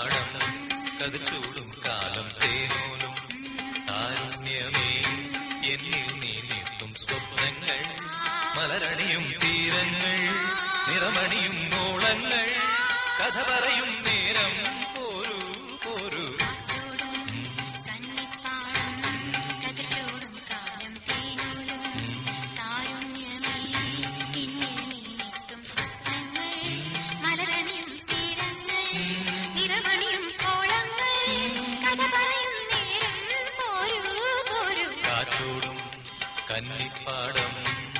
കന്നിപ്പാടം കതിച്ചൂടും കാലം തേനൂലും താരുണ്യമേ എന്നിൽ നീ നിർത്തും സ്വപ്നങ്ങൾ മലരണിയും തീരങ്ങൾ നിറമണിയും ഓളങ്ങൾ കഥ പറയും നേരം പോരൂ പോരൂ കന്നിപ്പാടം കതിർച്ചൂടും കാലം തേനൂലും താരുണ്യമേ പിന്നിൽ നീത്തും സ്വപ്നങ്ങൾ മലരണിയും തീരങ്ങൾ നിറമണിയും കോളങ്ങൾ കഥ പറയും നേരം പോരൂ പോരൂ കാറ്റോടും കന്നിപ്പാടം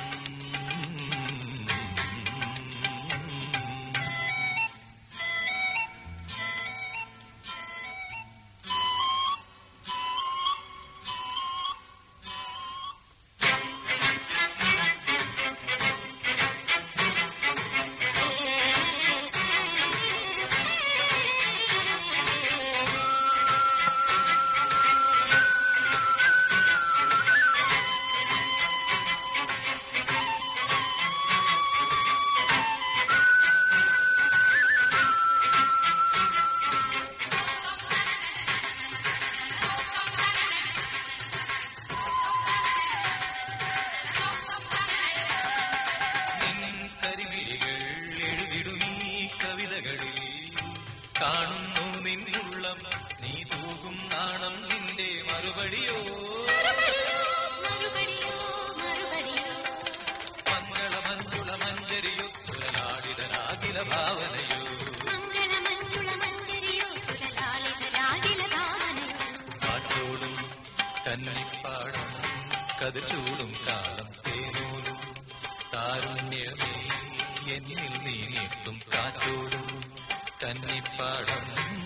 നിൻ കരിമിഴികൾ എഴുതിടുമീ കവിതകളിൽ കാണുന്നു നിന്നുള്ളം നീ തൂകും നാണം നിന്റെ മറുപടിയോ മറുപടിയോ മറുപടിയോ മംഗളമഞ്ജുള മഞ്ജരിയോ സുരലാടിതരാകില ഭാവനയോ മംഗളമഞ്ജുള മഞ്ജരിയോ സുരലാളിത രാഗില ഭാവനയോ കാറ്റോടും കന്നിപ്പാടം കതിച്ചൂടും കാലം തേനൂലും താരുണ്യമേ എന്നിൽ നീ നീട്ടും കാറ്റോടും കന്നിപ്പാടം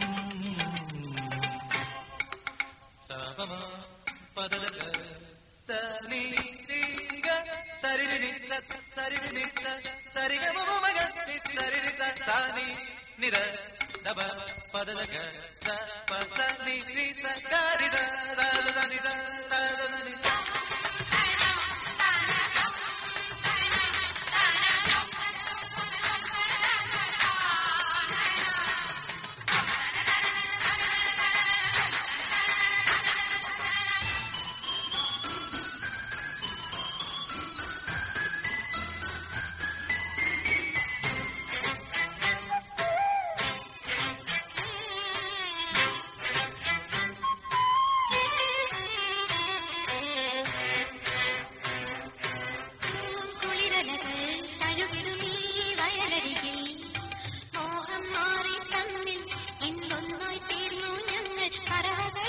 സാപമ പദലക തനി രീഗ സരിരി സരിരി സരിഗ മമ സരിരി സാനി നിര ദബ പദലക സ പ സ നി രി സ ഗാരി ദ ദ ദ നി ദ ദ ദ നി ദ കുളിരലകൾ തഴുകിടുമീ വയലരികിൽ മോഹം മാറി തമ്മിൽ ഇന്നൊന്നായി തീർന്നു ഞങ്ങൾ പറവകൾ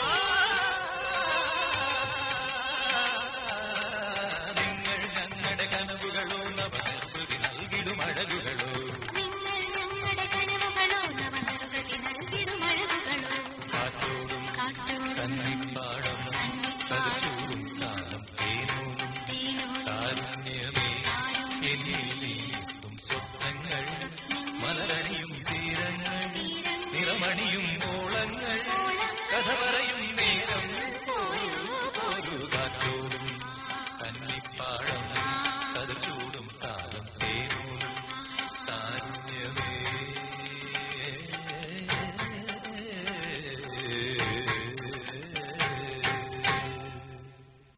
നിങ്ങൾ ഞങ്ങളുടെ കനവുകളോ നവനിർവൃതി നൽകിടും അഴകുകളോ നിങ്ങൾ ഞങ്ങളുടെ കനവുകളോ നവനിർവൃതി നൽകിടും അഴകുകളോ കാറ്റോടും കാറ്റോടും കന്നിപ്പാടം കതിച്ചൂടും കാലം തേനൂലും തേനോടും കാരുണ്യമേ എന്നിൽ നീട്ടും സ്വപ്നങ്ങൾ മലരണിയും തീരങ്ങൾ നിറമണിയും ഓളങ്ങൾ കഥ പറയും